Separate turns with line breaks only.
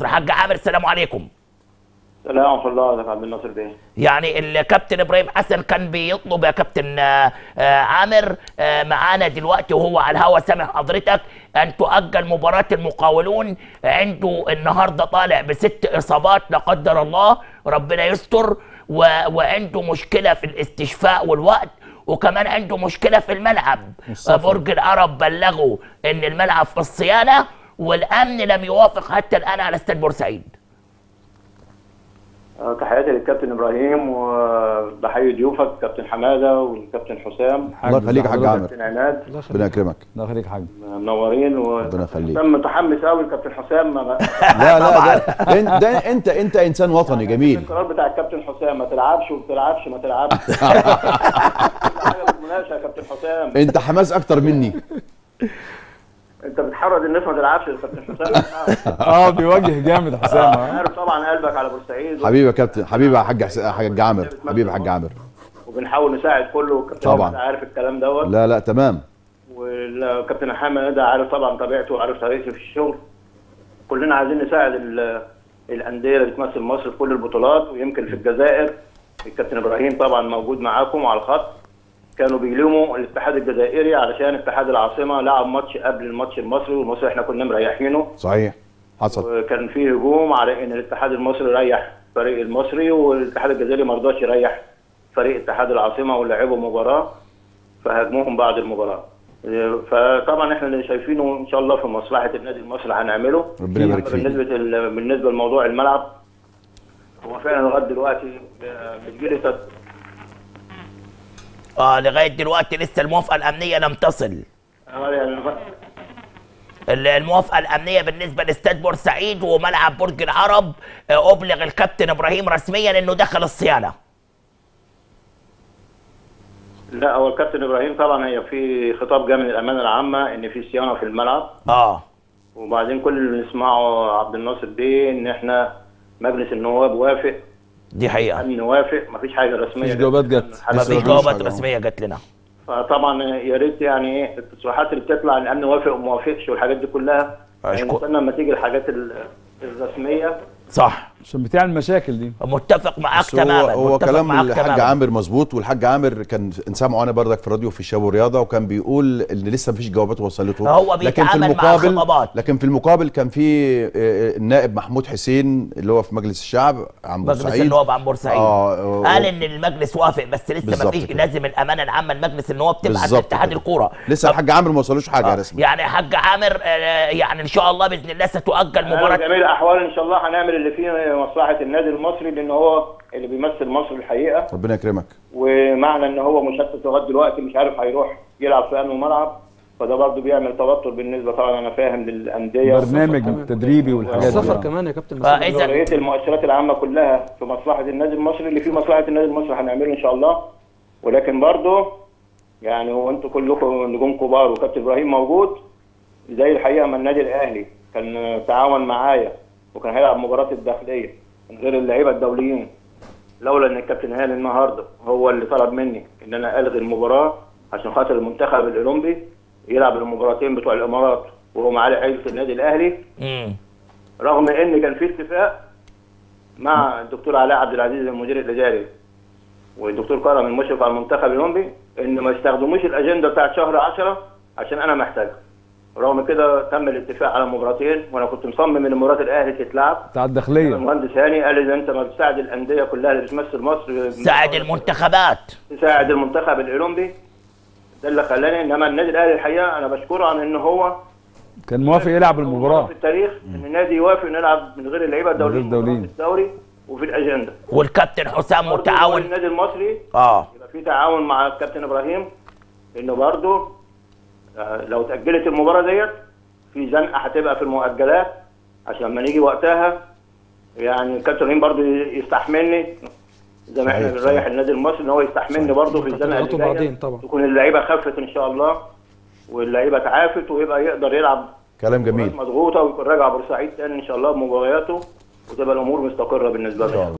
مصر حاج عامر السلام عليكم
السلام ورحمة الله ازيك يا عبد الناصر بيه
يعني الكابتن ابراهيم حسن كان بيطلب يا كابتن آه، آه، عامر آه، معانا دلوقتي وهو على الهوا سامع حضرتك ان تؤجل مباراه المقاولون عنده النهارده طالع بست اصابات لا قدر الله ربنا يستر و... وعنده مشكله في الاستشفاء والوقت وكمان عنده مشكله في الملعب
والسفر.
برج العرب بلغوا ان الملعب في الصيانه والامن لم يوافق حتى الان على استاد بورسعيد
آه، تحياتي للكابتن ابراهيم وبحيي ضيوفك كابتن حماده والكابتن حسام
حاج
الله يخليك يا حاج
حضرتك.
عامر
كابتن عماد
ربنا يكرمك
الله يخليك يا حاج
منورين
ربنا يخليك.
حسام متحمس قوي الكابتن حسام ما-
لا لا ده, ده, ده انت انت انسان وطني جميل
القرار بتاع الكابتن حسام ما تلعبش وما تلعبش ما تلعبش كل حاجه بالمناقشه يا كابتن حسام
انت حماس اكتر مني
انت بتحرض الناس ما تلعبش يا كابتن حسام
اه بيواجه جامد حسام
انا
اه
عارف طبعا قلبك على بورسعيد
حبيبي يا كابتن حبيبي يا حاج حس- حاج عامر حبيبي يا حاج عامر
وبنحاول نساعد كله والكابتن
طبعاً.
حماد عارف الكلام دوت
لا لا تمام
والكابتن حماد ده عارف طبعا طبيعته وعارف طريقتي في الشغل كلنا عايزين نساعد ال- الانديه اللي بتمثل مصر في كل البطولات ويمكن في الجزائر الكابتن ابراهيم طبعا موجود معاكم على الخط كانوا بيلوموا الاتحاد الجزائري علشان اتحاد العاصمه لعب ماتش قبل الماتش المصري والمصري احنا كنا مريحينه
صحيح حصل
وكان في هجوم على ان الاتحاد المصري ريح فريق المصري والاتحاد الجزائري ما رضاش يريح فريق اتحاد العاصمه ولعبوا مباراه فهاجموهم بعد المباراه فطبعا احنا اللي شايفينه ان شاء الله في مصلحه النادي المصري هنعمله
ربنا يبارك
أما
فيك.
بالنسبه ال- بالنسبه لموضوع الملعب هو فعلا لغايه دلوقتي آه، بتجيلي تت-
اه لغايه دلوقتي لسه الموافقه الامنيه لم تصل
آه، يعني
ال- الموافقه الامنيه بالنسبه لاستاد بورسعيد وملعب برج العرب آه، ابلغ الكابتن ابراهيم رسميا انه دخل الصيانه
لا هو الكابتن ابراهيم طبعا هي في خطاب جاي من الامانه العامه ان في صيانه في الملعب
اه
وبعدين كل اللي نسمعه عبد الناصر بيه ان احنا مجلس النواب وافق
دي حقيقه
امن وافق مفيش حاجه رسميه
مفيش جوابات جت.
ما
لسه
فيش
مفيش
جوابات
حاجة.
رسميه جت لنا
فطبعا يا ريت يعني ايه التصريحات اللي بتطلع ان الامن وافق وما وافقش والحاجات دي كلها يعني
أشكر.
نستنى لما تيجي الحاجات ال- الرسميه
صح
عشان بتعمل مشاكل دي
متفق معاك
بس هو
تماما
هو
متفق
كلام
معاك
الحاج
تماما
عامر مظبوط والحاج عامر كان سامعه انا بردك في الراديو في الشباب والرياضه وكان بيقول ان لسه مفيش جوابات وصلته
هو
لكن في
بيتعامل مع
المقابل
خطابات.
لكن في المقابل كان في آه، النائب محمود حسين اللي هو في مجلس الشعب عن
مجلس
بورسعيد
النواب عن بورسعيد
آه،
قال
و-
ان المجلس وافق بس لسه ما
بالظبط
فيش
كده.
لازم الامانه العامه لمجلس النواب تبعت
بالظبط
لاتحاد
كده.
الكوره
لسه الحاج عامر ما وصلوش حاجه
آه،
رسمي
يعني حاج عامر آه، يعني ان شاء الله باذن الله ستؤجل
انا
مباراه
بجميع الاحوال ان شاء الله هنعمل اللي فيه مصلحه النادي المصري لان هو اللي بيمثل مصر الحقيقه
ربنا يكرمك
ومعنى ان هو مشتت لغايه دلوقتي مش عارف هيروح يلعب في انه ملعب فده برضه بيعمل توتر بالنسبه طبعا انا فاهم للانديه
برنامج تدريبي والحاجات
السفر
دي
كمان يا كابتن
فإذا-
ورؤيه المؤشرات العامه كلها في مصلحه النادي المصري اللي فيه مصلحه النادي المصري هنعمله ان شاء الله ولكن برضه يعني هو انتوا كلكم نجوم كبار وكابتن ابراهيم موجود زي الحقيقه ما النادي الاهلي كان تعاون معايا وكان هيلعب مباراه الداخليه من غير اللعيبه الدوليين لولا ان الكابتن هاني النهارده هو اللي طلب مني ان انا الغي المباراه عشان خاطر المنتخب الاولمبي يلعب المباراتين بتوع الامارات وهو معاه لعيبه النادي الاهلي
مم.
رغم ان كان في اتفاق مع الدكتور علاء عبد العزيز المدير الاداري والدكتور كرم المشرف على المنتخب الاولمبي ان ما يستخدموش الاجنده بتاعت شهر 10 عشان انا محتاجها رغم كده تم الاتفاق على مباراتين وانا كنت مصمم ان مباراه الاهلي تتلعب
بتاع الداخليه
المهندس هاني قال اذا انت ما بتساعد الانديه كلها اللي بتمثل مصر
ساعد المنتخبات
تساعد المنتخب الاولمبي ده اللي خلاني انما النادي الاهلي الحقيقه انا بشكره عن ان هو
كان موافق يلعب
أول مرة
المباراه
في التاريخ ان النادي يوافق نلعب من غير اللعيبه الدوليين
الدوليين.
في الدوري وفي الاجنده
والكابتن حسام
برضه
متعاون
النادي المصري
اه
يبقى في تعاون مع الكابتن ابراهيم انه برضه آه، لو تاجلت المباراه ديت في زنقه هتبقى في المؤجلات عشان لما نيجي وقتها يعني الكابتن ابراهيم برضه يستحملني زي ما احنا
صحيح،
بنريح
صحيح.
النادي المصري ان هو يستحملني برضه في الزنقه اللي
هتضغطوا بعدين
جايه
طبعا.
تكون اللعيبه خفت ان شاء الله واللعيبه تعافت ويبقى يقدر يلعب
كلام جميل
مباريات مضغوطه ويكون راجع بورسعيد تاني ان شاء الله بمبارياته وتبقى الامور مستقره بالنسبه له